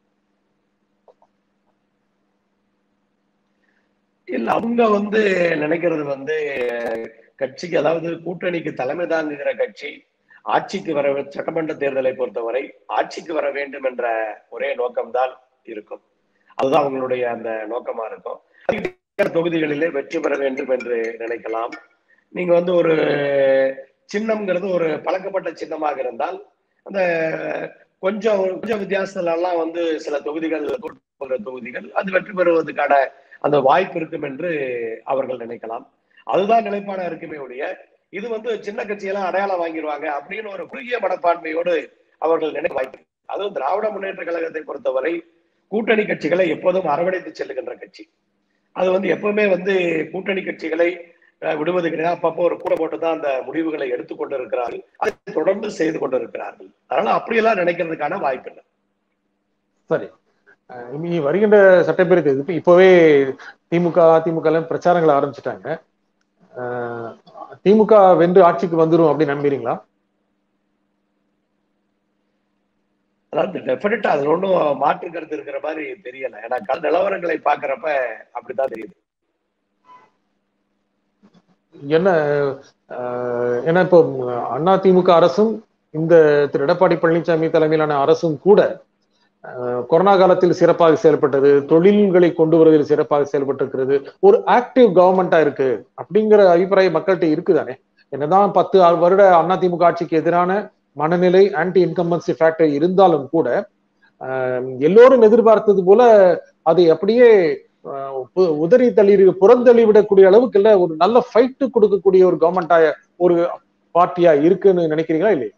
B: இல்ல அவங்க வந்து நினைக்கிறது வந்து கட்சிக்கு அதாவது கூட்டணிக்கு தலைமை தாங்குகிற கட்சி ஆட்சிக்கு வர சட்டமன்ற தேர்தலை பொறுத்தவரை ஆட்சிக்கு வர வேண்டும் என்ற ஒரே நோக்கம்தான் இருக்கும் அதுதான் அவங்களுடைய அந்த நோக்கமா இருக்கும் அதிக தொகுதிகளிலே வெற்றி பெற வேண்டும் என்று நினைக்கலாம் நீங்க வந்து ஒரு சின்னம்ங்கிறது ஒரு பழக்கப்பட்ட சின்னமாக இருந்தால் அந்த கொஞ்சம் கொஞ்சம் வித்தியாசத்துல எல்லாம் வந்து சில தொகுதிகள் போகிற தொகுதிகள் அது வெற்றி பெறுவதற்கான அந்த வாய்ப்பு இருக்கும் என்று அவர்கள் நினைக்கலாம் அதுதான் நிலைப்பாடா இருக்குமே ஒழிய இது வந்து சின்ன கட்சியெல்லாம் அடையாளம் வாங்கிடுவாங்க அப்படின்னு ஒரு குறுகிய மனப்பான்மையோடு அவர்கள் நினைக்க வாய்ப்பு இருக்கு. அதுவும் திராவிட முன்னேற்ற கழகத்தை பொறுத்தவரை கூட்டணி கட்சிகளை எப்போதும் அரவணைத்து செல்லுகின்ற கட்சி அது வந்து எப்பவுமே வந்து கூட்டணி கட்சிகளை அஹ், விடுவது கிடையாது அப்பப்போ ஒரு கூட போட்டு தான் அந்த முடிவுகளை எடுத்துக்கொண்டு இருக்கிறார்கள் அதை தொடர்ந்து செய்து கொண்டு இருக்கிறார்கள் அதனால அப்படியெல்லாம் நினைக்கிறதுக்கான வாய்ப்பு இல்லை
A: சரி அஹ் இனி வருகின்ற சட்டப்பேரவை தேர்தல் இப்ப இப்பவே திமுக அதிமுக எல்லாம் பிரச்சாரங்களை ஆரம்பிச்சிட்டாங்க அஹ் திமுக வென்று ஆட்சிக்கு வந்துரும் அப்படின்னு நம்புறீங்களா
B: அதாவது டெஃபினட்டா அதுல ஒன்றும் மாற்று கருத்து இருக்கிற மாதிரி தெரியல ஏன்னா கள நிலவரங்களை பாக்குறப்ப அப்படித்தான் தெரியுது
A: என்ன அஹ், ஏன்னா இப்போ அண்ணா திமுக அரசும் இந்த திரு எடப்பாடி பழனிசாமி தலைமையிலான அரசும் கூட அஹ், கொரோனா காலத்தில் சிறப்பாக செயல்பட்டது தொழில்களை கொண்டு வருவதில் சிறப்பாக செயல்பட்டிருக்கிறது ஒரு ஆக்டிவ் கவர்மெண்டா இருக்கு அப்படிங்கிற அபிப்பிராயம் மக்கள்கிட்ட இருக்குதானே என்னதான் பத்து ஆறு வருட அண்ணா திமுக ஆட்சிக்கு எதிரான மனநிலை ஆன்டி இன்கம்பன்சி ஃபேக்டர் இருந்தாலும் கூட அஹ், எல்லோரும் எதிர்பார்த்தது போல அதை அப்படியே அஹ், உ- உதறி தள்ளி புறந்தள்ளி விடக்கூடிய அளவுக்கு இல்ல ஒரு நல்ல ஃபைட் கொடுக்கக்கூடிய ஒரு கவர்மெண்டா ஒரு பார்ட்டியா இருக்குன்னு நினைக்கிறீங்களா இல்லையா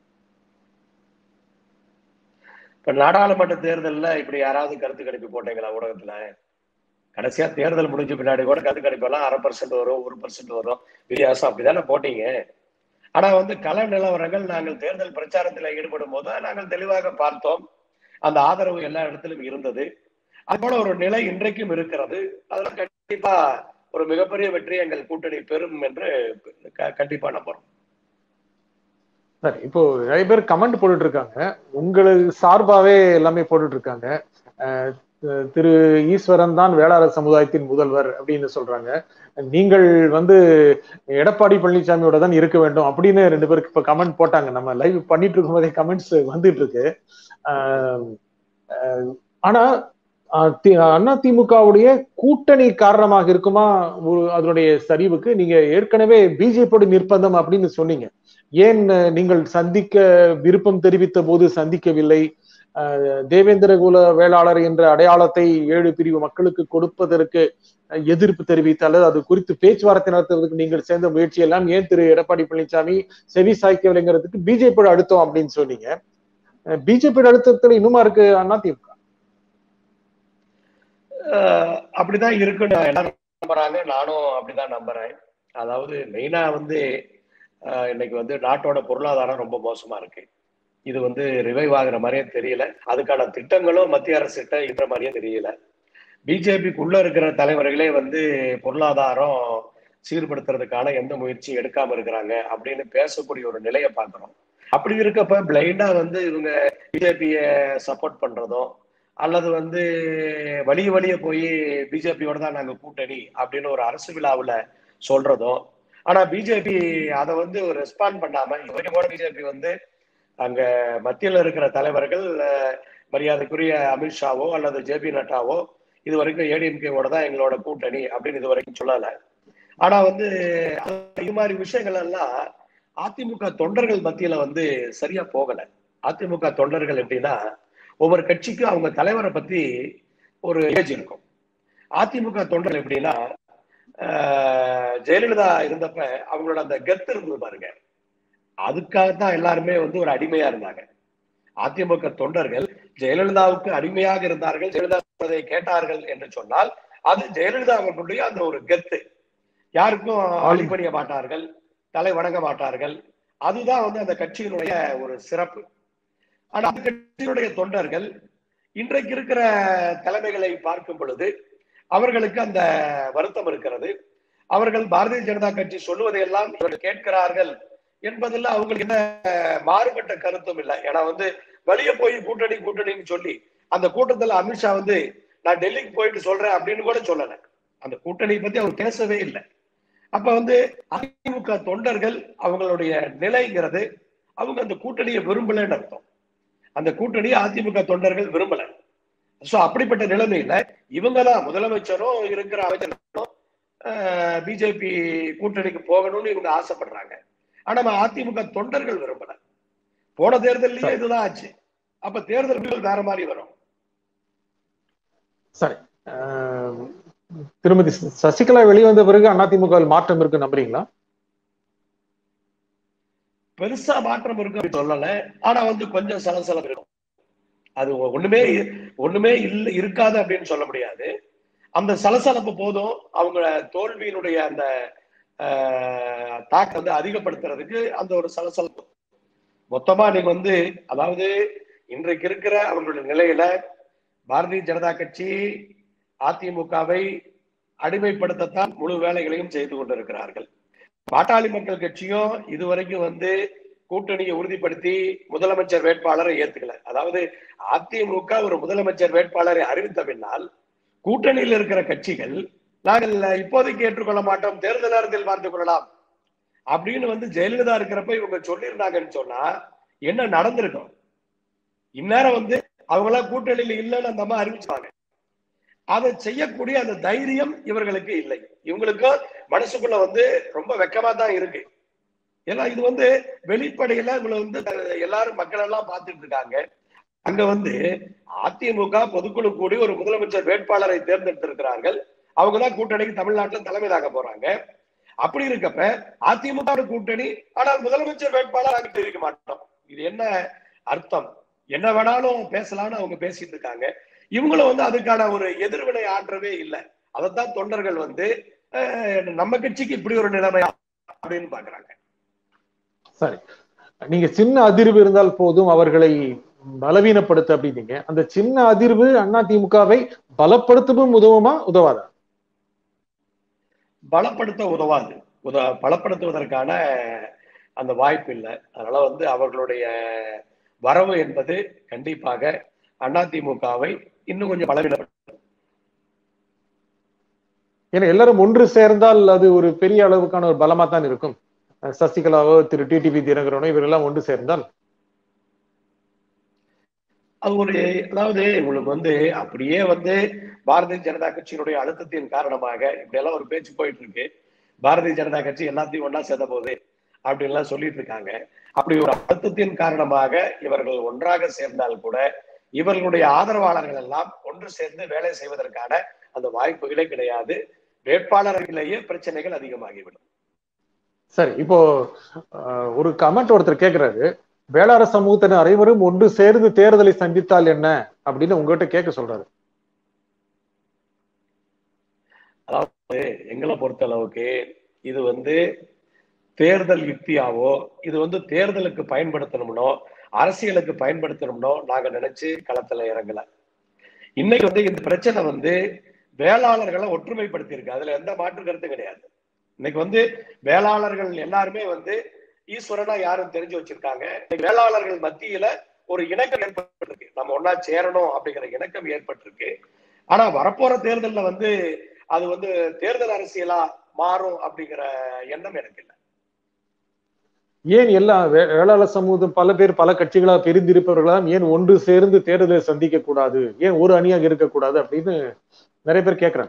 B: இப்ப நாடாளுமன்ற தேர்தல்ல இப்படி யாராவது கருத்து கணிப்பு போட்டீங்களா ஊடகத்துல கடைசியா தேர்தல் முடிஞ்ச பின்னாடி கூட கருத்து கணிப்பு எல்லாம் அரை பர்சன்ட் வரும் ஒரு பர்சன்ட் வரும் வித்தியாசம் அப்படிதானே போட்டீங்க ஆனா வந்து கள நிலவரங்கள் நாங்கள் தேர்தல் பிரச்சாரத்துல ஈடுபடும் போது நாங்கள் தெளிவாக பார்த்தோம் அந்த ஆதரவு எல்லா இடத்திலும் இருந்தது அது போல ஒரு நிலை இன்றைக்கும் இருக்கிறது அதுல கண்டிப்பா ஒரு மிகப்பெரிய வெற்றி எங்கள் கூட்டணி பெறும் என்று க- கண்டிப்பா நம்புறோம்
A: சரி இப்போ நிறைய பேர் கமெண்ட் போட்டுட்டு இருக்காங்க உங்களுக்கு சார்பாவே எல்லாமே போட்டுட்டு இருக்காங்க அஹ் தி- திரு ஈஸ்வரன் தான் வேளாளர் சமுதாயத்தின் முதல்வர் அப்படின்னு சொல்றாங்க நீங்கள் வந்து எடப்பாடி பழனிசாமியோட தான் இருக்க வேண்டும் அப்படின்னு ரெண்டு பேருக்கு இப்ப கமெண்ட் போட்டாங்க நம்ம லைவ் பண்ணிட்டு இருக்கும் போதே கமெண்ட்ஸ் வந்துட்டு இருக்கு அஹ் அஹ் ஆனா அஹ் தி- அண்ணா திமுகவுடைய கூட்டணி காரணமாக இருக்குமா ஒரு- அதனுடைய சரிவுக்கு நீங்க ஏற்கனவே பிஜேபியோட நிர்பந்தம் அப்படின்னு சொன்னீங்க ஏன் அஹ், நீங்கள் சந்திக்க விருப்பம் தெரிவித்த போது சந்திக்கவில்லை அஹ், தேவேந்திர குல வேளாளர் என்ற அடையாளத்தை ஏழு பிரிவு மக்களுக்கு கொடுப்பதற்கு அஹ், எதிர்ப்பு தெரிவித்து அல்லது அது குறித்து பேச்சுவார்த்தை நடத்துவதற்கு நீங்கள் சேர்ந்த முயற்சி எல்லாம் ஏன் திரு எடப்பாடி பழனிசாமி செவி சாய்க்கவில்லைங்கிறதுக்கு பிஜேபியோட அழுத்தம் அப்படின்னு சொன்னீங்க பிஜேபியோட அழுத்தத்துல இன்னுமா இருக்கு அண்ணா திமுக
B: அஹ் அப்படிதான் இருக்குன்னு எல்லாரும் நம்புறாங்க நானும் அப்படிதான் நம்புறேன் அதாவது மெயினா வந்து அஹ் இன்னைக்கு வந்து நாட்டோட பொருளாதாரம் ரொம்ப மோசமா இருக்கு இது வந்து ரிவைவ் ஆகுற மாதிரியே தெரியல அதுக்கான திட்டங்களும் மத்திய அரசுகிட்ட இருக்கிற மாதிரியே தெரியல பிஜேபிக்குள்ள இருக்கிற தலைவர்களே வந்து பொருளாதாரம் சீர்படுத்துறதுக்கான எந்த முயற்சியும் எடுக்காம இருக்கிறாங்க அப்படின்னு பேசக்கூடிய ஒரு நிலையை பார்க்கிறோம் அப்படி இருக்கப்ப பிளைண்டா வந்து இவங்க பிஜேபிய சப்போர்ட் பண்றதும் அல்லது வந்து வழிய வழிய போய் பிஜேபியோட தான் நாங்க கூட்டணி அப்படின்னு ஒரு அரசு விழாவுல சொல்றதும் ஆனா பிஜேபி அதை வந்து ஒரு ரெஸ்பாண்ட் பண்ணாம இது வரைக்கும் கூட பிஜேபி வந்து அங்க மத்தியில் இருக்கிற தலைவர்கள் அஹ், மரியாதைக்குரிய அமித்ஷாவோ அல்லது ஜேபி நட்டாவோ இது வரைக்கும் ஏடிஎம்கேவோட தான் எங்களோட கூட்டணி அப்படின்னு இது வரைக்கும் சொல்லல ஆனா வந்து இது மாதிரி விஷயங்கள் எல்லாம் அதிமுக தொண்டர்கள் மத்தியில வந்து சரியா போகல அதிமுக தொண்டர்கள் எப்படின்னா ஒவ்வொரு கட்சிக்கும் அவங்க தலைவரை பத்தி ஒரு இமேஜ் இருக்கும் அதிமுக தொண்டர்கள் எப்படின்னா ஆஹ், ஜெயலலிதா இருந்தப்ப அவங்களோட அந்த கெத்து இருந்தது பாருங்க அதுக்காகத்தான் எல்லாருமே வந்து ஒரு அடிமையா இருந்தாங்க அதிமுக தொண்டர்கள் ஜெயலலிதாவுக்கு அடிமையாக இருந்தார்கள் ஜெயலலிதா சொல்வதை கேட்டார்கள் என்று சொன்னால் அது ஜெயலலிதா அவர்களுடைய அந்த ஒரு கெத்து யாருக்கும் அடிபணிய மாட்டார்கள் தலை வணங்க மாட்டார்கள் அதுதான் வந்து அந்த கட்சியினுடைய ஒரு சிறப்பு ஆனா அந்த கட்சியினுடைய தொண்டர்கள் இன்றைக்கு இருக்கிற தலைமைகளை பார்க்கும் பொழுது அவர்களுக்கு அந்த வருத்தம் இருக்கிறது அவர்கள் பாரதிய ஜனதா கட்சி சொல்லுவதையெல்லாம் இவர்கள் கேட்கிறார்கள் என்பதில் அவங்களுக்கு என்ன மாறுபட்ட கருத்தும் இல்லை ஏன்னா வந்து வெளியே போய் கூட்டணி கூட்டணின்னு சொல்லி அந்த கூட்டத்துல அமித்ஷா வந்து நான் டெல்லிக்கு போயிட்டு சொல்றேன் அப்படின்னு கூட சொல்லல அந்த கூட்டணி பத்தி அவர் பேசவே இல்லை அப்ப வந்து அதிமுக தொண்டர்கள் அவங்களுடைய நிலைங்கிறது அவங்க அந்த கூட்டணியை விரும்பலன்னு அர்த்தம் அந்த கூட்டணியை அதிமுக தொண்டர்கள் விரும்பல சோ அப்படிப்பட்ட நிலைமையில இவங்க தான் முதலமைச்சரும் இருக்கிற அமைச்சரும் பிஜேபி கூட்டணிக்கு போகணும்னு இவங்க ஆசைப்படுறாங்க ஆனா நம்ம அதிமுக தொண்டர்கள் விரும்பல போன தேர்தல்லயே இதுதான் ஆச்சு அப்ப தேர்தல் முடிவுகள் வேற மாதிரி வரும்
A: சரி அஹ், திருமதி சசிகலா வெளிவந்த பிறகு அதிமுக வில் மாற்றம் இருக்கு நம்புறீங்களா
B: பெருசா மாற்றம் இருக்கு அப்படின்னு சொல்லல ஆனா வந்து கொஞ்சம் சலசலம் இருக்கும் அது ஒண்ணுமே ஒண்ணுமே இல்ல இருக்காது அப்படின்னு சொல்ல முடியாது அந்த சலசலப்பு போதும் அவங்க தோல்வியினுடைய அந்த ஆஹ், தாக்கம் வந்து அதிகப்படுத்துறதுக்கு அந்த ஒரு சலசலப்பு மொத்தமா நீங்க வந்து அதாவது இன்றைக்கு இருக்கிற அவங்களுடைய நிலையில பாரதிய ஜனதா கட்சி அதிமுகவை அடிமைப்படுத்தத்தான் முழு வேலைகளையும் செய்து கொண்டிருக்கிறார்கள் பாட்டாளி மக்கள் கட்சியும் இதுவரைக்கும் வந்து கூட்டணியை உறுதிப்படுத்தி முதலமைச்சர் வேட்பாளரை ஏத்துக்கல அதாவது அதிமுக ஒரு முதலமைச்சர் வேட்பாளரை அறிவித்த பின்னால் கூட்டணியில் இருக்கிற கட்சிகள் நாங்கள் இப்போதைக்கு ஏற்றுக்கொள்ள மாட்டோம் தேர்தல் நேரத்தில் பார்த்துக் கொள்ளலாம் அப்படின்னு வந்து ஜெயலலிதா இருக்கிறப்ப இவங்க சொல்லியிருந்தாங்கன்னு சொன்னா என்ன நடந்திருக்கும் இந்நேரம் வந்து அவங்க எல்லாம் கூட்டணியில இல்லைன்னு அந்த அம்மா அறிவிச்சாங்க அதை செய்யக்கூடிய அந்த தைரியம் இவர்களுக்கு இல்லை இவங்களுக்கும் மனசுக்குள்ள வந்து ரொம்ப வெக்கமா தான் இருக்கு ஏன்னா இது வந்து வெளிப்படையில இவங்களை வந்து எல்லாரும் மக்கள் எல்லாம் பார்த்துட்டு இருக்காங்க அங்க வந்து அதிமுக பொதுக்குழு கூடி ஒரு முதலமைச்சர் வேட்பாளரை தேர்ந்தெடுத்திருக்கிறார்கள் அவங்க தான் கூட்டணிக்கு தமிழ்நாட்டுல தலைமை தாக்க போறாங்க அப்படி இருக்கப்ப அதிமுக வோட கூட்டணி ஆனால் முதலமைச்சர் வேட்பாளர் நாங்க தெரிவிக்க மாட்டோம் இது என்ன அர்த்தம் என்ன வேணாலும் பேசலாம்னு அவங்க பேசிட்டு இருக்காங்க இவங்களும் வந்து அதுக்கான ஒரு எதிர்வினை ஆற்றவே இல்லை அதைத்தான் தொண்டர்கள் வந்து அஹ், நம்ம கட்சிக்கு இப்படி ஒரு நிலைமை அப்படின்னு பாக்குறாங்க
A: சரி நீங்க சின்ன அதிர்வு இருந்தால் போதும் அவர்களை பலவீனப்படுத்த அப்படின்னீங்க அந்த சின்ன அதிர்வு அண்ணா திமுகவை பலப்படுத்தவும் உதவுமா உதவாதா
B: பலப்படுத்த உதவாது உத பலப்படுத்துவதற்கான அந்த வாய்ப்பு இல்லை அதனால வந்து அவர்களுடைய வரவு என்பது கண்டிப்பாக அதிமுகவை இன்னும் கொஞ்சம் பலவீனப்படுத்தும்
A: ஏன்னா எல்லாரும் ஒன்று சேர்ந்தால் அது ஒரு பெரிய அளவுக்கான ஒரு பலமா தான் இருக்கும் அஹ் சசிகலாவோ திரு டிடிவி தினகரனோ இவரெல்லாம் ஒன்று சேர்ந்தால்
B: அது ஒரு அதாவது உங்களுக்கு வந்து அப்படியே வந்து பாரதிய ஜனதா கட்சியினுடைய அழுத்தத்தின் காரணமாக இப்படி எல்லாம் ஒரு பேச்சு போயிட்டு இருக்கு பாரதிய ஜனதா கட்சி எல்லாத்தையும் ஒண்ணா சேர்ந்த போது அப்படின்லாம் சொல்லிட்டு இருக்காங்க அப்படி ஒரு அழுத்தத்தின் காரணமாக இவர்கள் ஒன்றாக சேர்ந்தால் கூட இவர்களுடைய ஆதரவாளர்கள் எல்லாம் ஒன்று சேர்ந்து வேலை செய்வதற்கான அந்த வாய்ப்புகளே கிடையாது வேட்பாளர்களிலேயே பிரச்சனைகள் அதிகமாகிவிடும்
A: சரி இப்போ அஹ், ஒரு கமெண்ட் ஒருத்தர் கேக்குறாரு வேளாள சமூகத்தினர் அனைவரும் ஒன்று சேர்ந்து தேர்தலை சந்தித்தால் என்ன அப்படின்னு உங்ககிட்ட கேட்க சொல்றாரு
B: எங்களை பொறுத்த அளவுக்கு இது வந்து தேர்தல் யுக்தியாவோ இது வந்து தேர்தலுக்கு பயன்படுத்தணும்னோ அரசியலுக்கு பயன்படுத்தணும்னோ நாங்க நினைச்சு களத்துல இறங்கல இன்னைக்கு வந்து இந்த பிரச்சனை வந்து வேளாளர்களை ஒற்றுமைப்படுத்தி இருக்கு அதுல எந்த மாற்று கருத்தும் கிடையாது இன்னைக்கு வந்து வேளாளர்கள் எல்லாருமே வந்து ஈஸ்வரனா யாரும் தெரிஞ்சு வச்சிருக்காங்க இன்னைக்கு வேளாளர்கள் மத்தியில ஒரு இணக்கம் ஏற்பட்டிருக்கு நம்ம ஒன்னா சேரணும் அப்படிங்கிற இணக்கம் ஏற்பட்டிருக்கு ஆனா வரப்போற தேர்தல்ல வந்து அது வந்து தேர்தல் அரசியலா மாறும் அப்படிங்கிற எண்ணம் எனக்கு இல்லை
A: ஏன் எல்லா வே- வேளாள சமூகம் பல பேர் பல கட்சிகளா பிரிந்திருப்பவர்களாம் ஏன் ஒன்று சேர்ந்து தேர்தலை சந்திக்க கூடாது ஏன் ஒரு அணியாக இருக்கக்கூடாது அப்படின்னு நிறைய பேர் கேக்குறாங்க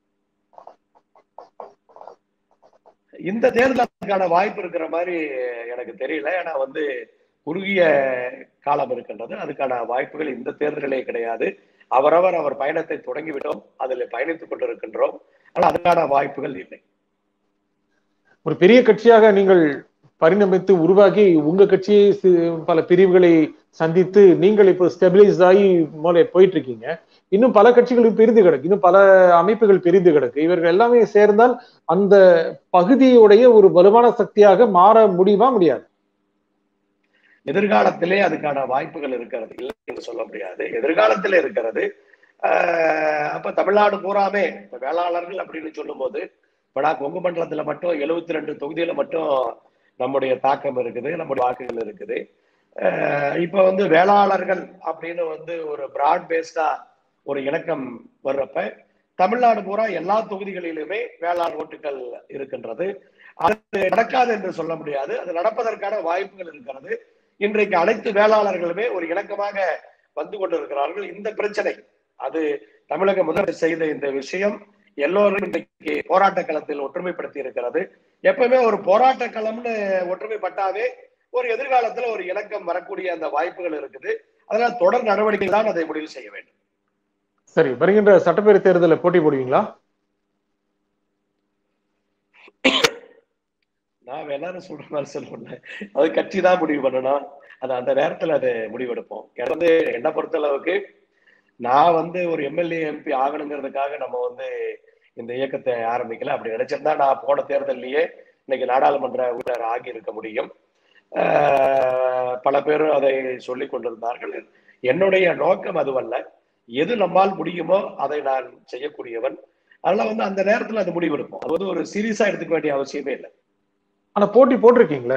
B: இந்த தேர்தலுக்கான வாய்ப்பு இருக்கிற மாதிரி எனக்கு தெரியல ஏன்னா வந்து குறுகிய காலம் இருக்கின்றது அதுக்கான வாய்ப்புகள் இந்த தேர்தலிலே கிடையாது அவரவர் அவர் பயணத்தை தொடங்கிவிட்டோம் அதில் பயணித்துக் கொண்டிருக்கின்றோம் ஆனால் அதுக்கான வாய்ப்புகள் இல்லை
A: ஒரு பெரிய கட்சியாக நீங்கள் பரிணமித்து உருவாகி உங்க கட்சியை சி- பல பிரிவுகளை சந்தித்து நீங்கள் இப்போ ஸ்டெபிலைஸ் ஆகி மூல போயிட்டு இருக்கீங்க இன்னும் பல கட்சிகள் பிரிந்து கிடக்கு இன்னும் பல அமைப்புகள் பிரிந்து கிடக்கு இவர்கள் எல்லாமே சேர்ந்தால் அந்த பகுதியுடைய ஒரு வலுவான சக்தியாக மாற முடியுமா முடியாது
B: எதிர்காலத்திலே அதுக்கான வாய்ப்புகள் இருக்கிறது இல்லை என்று சொல்ல முடியாது எதிர்காலத்திலே இருக்கிறது ஆஹ் அப்ப தமிழ்நாடு பூராமே இப்ப வேளாளர்கள் அப்படின்னு சொல்லும்போது இப்ப நான் கொங்கு மண்டலத்துல மட்டும் எழுபத்தி ரெண்டு தொகுதியில மட்டும் நம்முடைய தாக்கம் இருக்குது நம்முடைய வாக்குகள் இருக்குது ஆஹ் இப்ப வந்து வேளாளர்கள் அப்படின்னு வந்து ஒரு பிராட் பேஸ்டா ஒரு இணக்கம் வர்றப்ப தமிழ்நாடு பூரா எல்லா தொகுதிகளிலுமே வேளாண் ஓட்டுகள் இருக்கின்றது அது நடக்காது என்று சொல்ல முடியாது அது நடப்பதற்கான வாய்ப்புகள் இருக்கிறது இன்றைக்கு அனைத்து வேளாளர்களுமே ஒரு இணக்கமாக வந்து கொண்டிருக்கிறார்கள் இந்த பிரச்சனை அது தமிழக முதல்வர் செய்த இந்த விஷயம் எல்லோரும் இன்றைக்கு போராட்ட களத்தில் ஒற்றுமைப்படுத்தி இருக்கிறது எப்பவுமே ஒரு போராட்ட களம்னு ஒற்றுமைப்பட்டாவே ஒரு எதிர்காலத்துல ஒரு இணக்கம் வரக்கூடிய அந்த வாய்ப்புகள் இருக்குது அதனால தொடர் நடவடிக்கை தான் அதை முடிவு செய்ய வேண்டும்
A: சரி வருகின்ற சட்டப்பேரவை தேர்தலில் போட்டி போடுவீங்களா
B: நான் வேணாலும் சொல்ற மாதிரி சொல்லல அது கட்சி தான் முடிவு பண்ணணும் அது அந்த நேரத்துல அது முடிவெடுப்போம் எனக்கு வந்து என்னை பொறுத்த அளவுக்கு நான் வந்து ஒரு எம்எல்ஏ எம்பி ஆகணுங்கிறதுக்காக நம்ம வந்து இந்த இயக்கத்தை ஆரம்பிக்கல அப்படி நினைச்சிருந்தா நான் போன தேர்தலையே இன்னைக்கு நாடாளுமன்ற உறுப்பினர் ஆகி இருக்க முடியும் ஆஹ் பல பேரும் அதை சொல்லி கொண்டிருந்தார்கள் என்னுடைய நோக்கம் அதுவல்ல எது நம்மால் முடியுமோ அதை நான் செய்யக்கூடியவன் அதனால வந்து அந்த நேரத்துல அது முடிவெடுப்போம் அது வந்து ஒரு சீரியஸா எடுத்துக்க வேண்டிய அவசியமே இல்லை
A: ஆனா போட்டி போட்டிருக்கீங்களே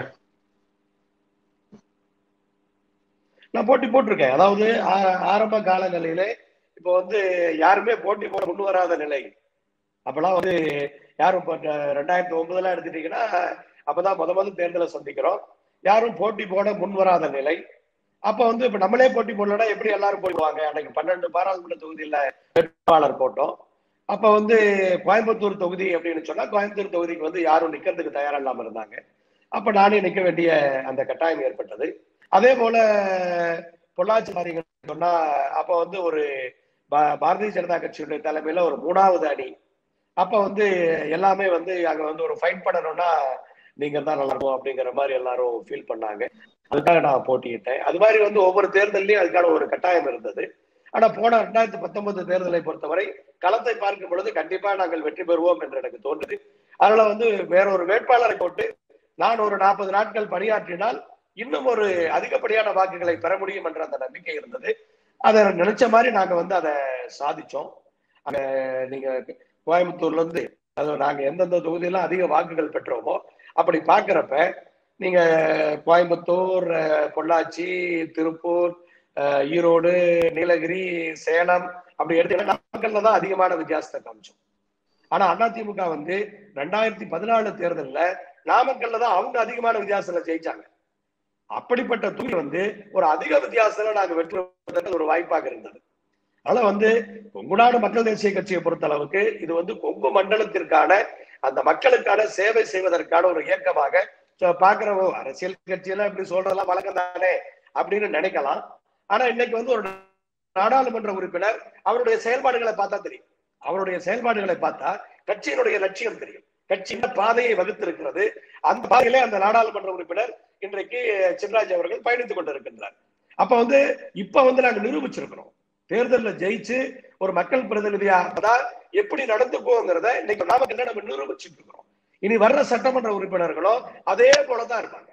B: நான் போட்டி போட்டிருக்கேன் அதாவது ஆ- ஆரம்ப காலங்களிலே இப்போ வந்து யாருமே போட்டி போட முன் வராத நிலை அப்பெல்லாம் வந்து யாரும் இப்போ ரெண்டாயிரத்தி ஒன்பதுல எடுத்துட்டீங்கன்னா அப்பதான் முத முதல் தேர்தலை சந்திக்கிறோம் யாரும் போட்டி போட முன் வராத நிலை அப்ப வந்து இப்ப நம்மளே போட்டி போடலன்னா எப்படி எல்லாரும் போடுவாங்க அன்னைக்கு பன்னெண்டு பாராளுமன்ற தொகுதியில வேட்பாளர் போட்டோம் அப்ப வந்து கோயம்புத்தூர் தொகுதி அப்படின்னு சொன்னா கோயம்புத்தூர் தொகுதிக்கு வந்து யாரும் நிக்கிறதுக்கு தயாரா இல்லாம இருந்தாங்க அப்ப நானே நிக்க வேண்டிய அந்த கட்டாயம் ஏற்பட்டது அதே போல பொள்ளாச்சி மாறிங்க சொன்னா அப்ப வந்து ஒரு பா- பாரதிய ஜனதா கட்சியுடைய தலைமையில ஒரு மூணாவது அணி அப்ப வந்து எல்லாமே வந்து அங்க வந்து ஒரு ஃபைட் பண்ணணும்னா நீங்க தான் நல்லா இருக்கும் அப்படிங்கிற மாதிரி எல்லாரும் ஃபீல் பண்ணாங்க அதுக்காக நான் போட்டியிட்டேன் அது மாதிரி வந்து ஒவ்வொரு தேர்தலையும் அதுக்கான ஒரு கட்டாயம் இருந்தது ஆனா போன ரெண்டாயிரத்தி பத்தொன்பது தேர்தலை பொறுத்தவரை களத்தை பார்க்கும் பொழுது கண்டிப்பா நாங்கள் வெற்றி பெறுவோம் என்று எனக்கு தோன்றுது அதனால வந்து வேற ஒரு வேட்பாளரை போட்டு நான் ஒரு நாற்பது நாட்கள் பணியாற்றினால் இன்னும் ஒரு அதிகப்படியான வாக்குகளை பெற முடியும் என்ற அந்த நம்பிக்கை இருந்தது அதை நினைச்ச மாதிரி நாங்க வந்து அதை சாதிச்சோம் அங்க நீங்க கோயம்புத்தூர்ல இருந்து அது நாங்க எந்தெந்த தொகுதியெல்லாம் அதிக வாக்குகள் பெற்றோமோ அப்படி பாக்குறப்ப நீங்க கோயம்புத்தூர் அஹ், பொள்ளாச்சி திருப்பூர் அஹ், ஈரோடு நீலகிரி சேலம் அப்படி எடுத்தீங்கன்னா நாமக்கல்ல தான் அதிகமான வித்தியாசத்தை காமிச்சோம் ஆனா அதிமுக வந்து ரெண்டாயிரத்தி பதினாலு தேர்தல்ல நாமக்கல்ல தான் அவங்க அதிகமான வித்தியாசத்துல ஜெயிச்சாங்க அப்படிப்பட்ட தூக்கி வந்து ஒரு அதிக வித்தியாசத்துல நாங்க வெற்றி பெறுவதற்கு ஒரு வாய்ப்பாக இருந்தது அதனால வந்து கொங்குநாடு மக்கள் தேசிய கட்சியை பொறுத்த அளவுக்கு இது வந்து கொங்கு மண்டலத்திற்கான அந்த மக்களுக்கான சேவை செய்வதற்கான ஒரு இயக்கமாக so பாக்குறவோ அரசியல் கட்சியெல்லாம் இப்படி சொல்றதெல்லாம் வழக்கம் தானே அப்படின்னு நினைக்கலாம் ஆனா இன்னைக்கு வந்து ஒரு நாடாளுமன்ற உறுப்பினர் அவருடைய செயல்பாடுகளை பார்த்தா தெரியும் அவருடைய செயல்பாடுகளை பார்த்தா கட்சியினுடைய லட்சியம் தெரியும் கட்சி என்ன பாதையை வகுத்திருக்கிறது அந்த பாதையிலே அந்த நாடாளுமன்ற உறுப்பினர் இன்றைக்கு சின்ராஜ் அவர்கள் பயணித்துக் கொண்டிருக்கின்றார் அப்ப வந்து இப்ப வந்து நாங்க நிரூபிச்சிருக்கிறோம் தேர்தலில் ஜெயிச்சு ஒரு மக்கள் பிரதிநிதியா தான் எப்படி நடந்துக்குவோங்கிறத இன்னைக்கு நாமக்கல்ல நம்ம நிரூபிச்சுட்டு இருக்கிறோம் இனி வர்ற சட்டமன்ற உறுப்பினர்களும் அதே போலதான் இருப்பாங்க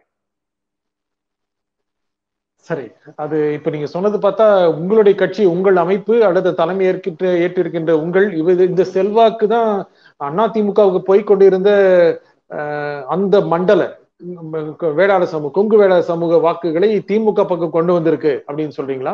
A: சரி அது இப்ப நீங்க சொன்னது பார்த்தா உங்களுடைய கட்சி உங்கள் அமைப்பு அல்லது தலைமை ஏற்கின்ற ஏற்றிருக்கின்ற உங்கள் இவ இந்த செல்வாக்கு தான் அதிமுகவுக்கு போய் கொண்டிருந்த அஹ், அந்த மண்டல உம், வேளாளர் சமூக கொங்கு வேளாளர் சமூக வாக்குகளை திமுக பக்கம் கொண்டு வந்திருக்கு அப்படின்னு சொல்றீங்களா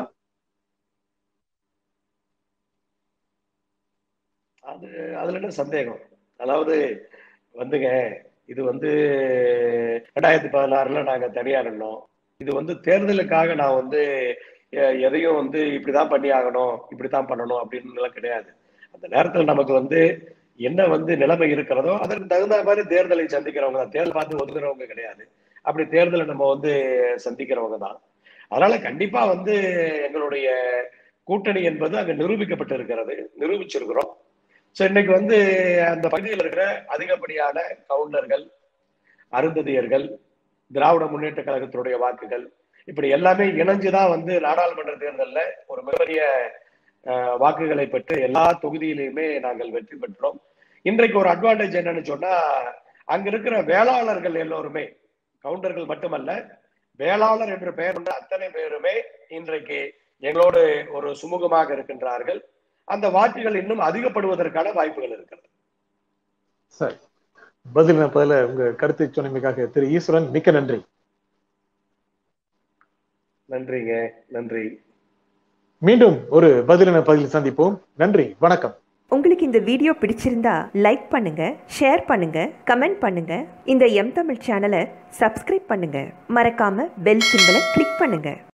B: அது அதுல என்ன சந்தேகம் அதாவது வந்துங்க இது வந்து ரெண்டாயிரத்தி பதினாறுல நாங்க தனியா நின்னோம் இது வந்து தேர்தலுக்காக நான் வந்து எ- எதையும் வந்து இப்படிதான் பண்ணி ஆகணும் இப்படித்தான் பண்ணணும் அப்படின்னு எல்லாம் கிடையாது அந்த நேரத்துல நமக்கு வந்து என்ன வந்து நிலைமை இருக்கிறதோ அதற்கு தகுந்த மாதிரி தேர்தலை சந்திக்கிறவங்க தான் தேர்தல் பார்த்து ஒதுக்குறவங்க கிடையாது அப்படி தேர்தலை நம்ம வந்து சந்திக்கிறவங்க தான் அதனால கண்டிப்பா வந்து எங்களுடைய கூட்டணி என்பது அங்க நிரூபிக்கப்பட்டு இருக்கிறது நிரூபிச்சிருக்கிறோம் ஸோ இன்னைக்கு வந்து அந்த பகுதியில் இருக்கிற அதிகப்படியான கவுண்டர்கள் அருந்ததியர்கள் திராவிட முன்னேற்ற கழகத்தினுடைய வாக்குகள் இப்படி எல்லாமே இணைஞ்சுதான் வந்து நாடாளுமன்ற தேர்தல்ல ஒரு மிகப்பெரிய அஹ், வாக்குகளை பெற்று எல்லா தொகுதியிலையுமே நாங்கள் வெற்றி பெற்றோம் இன்றைக்கு ஒரு அட்வான்டேஜ் என்னன்னு சொன்னா அங்க இருக்கிற வேளாளர்கள் எல்லோருமே கவுண்டர்கள் மட்டுமல்ல வேளாளர் என்று பெயர் கொண்ட அத்தனை பேருமே இன்றைக்கு எங்களோடு ஒரு சுமூகமாக இருக்கின்றார்கள் அந்த வாக்குகள் இன்னும் அதிகப்படுவதற்கான வாய்ப்புகள் இருக்கிறது
A: சரி பதில் பதில உங்க கருத்தை சொன்னமைக்காக திரு ஈஸ்வரன் மிக்க நன்றி
B: நன்றிங்க நன்றி
A: மீண்டும் ஒரு பதிலின பதில் சந்திப்போம் நன்றி வணக்கம்
C: உங்களுக்கு இந்த வீடியோ பிடிச்சிருந்தா லைக் பண்ணுங்க ஷேர் பண்ணுங்க கமெண்ட் பண்ணுங்க இந்த எம் தமிழ் சேனலை சப்ஸ்கிரைப் பண்ணுங்க மறக்காம பெல் சிம்பலை கிளிக் பண்ணுங்க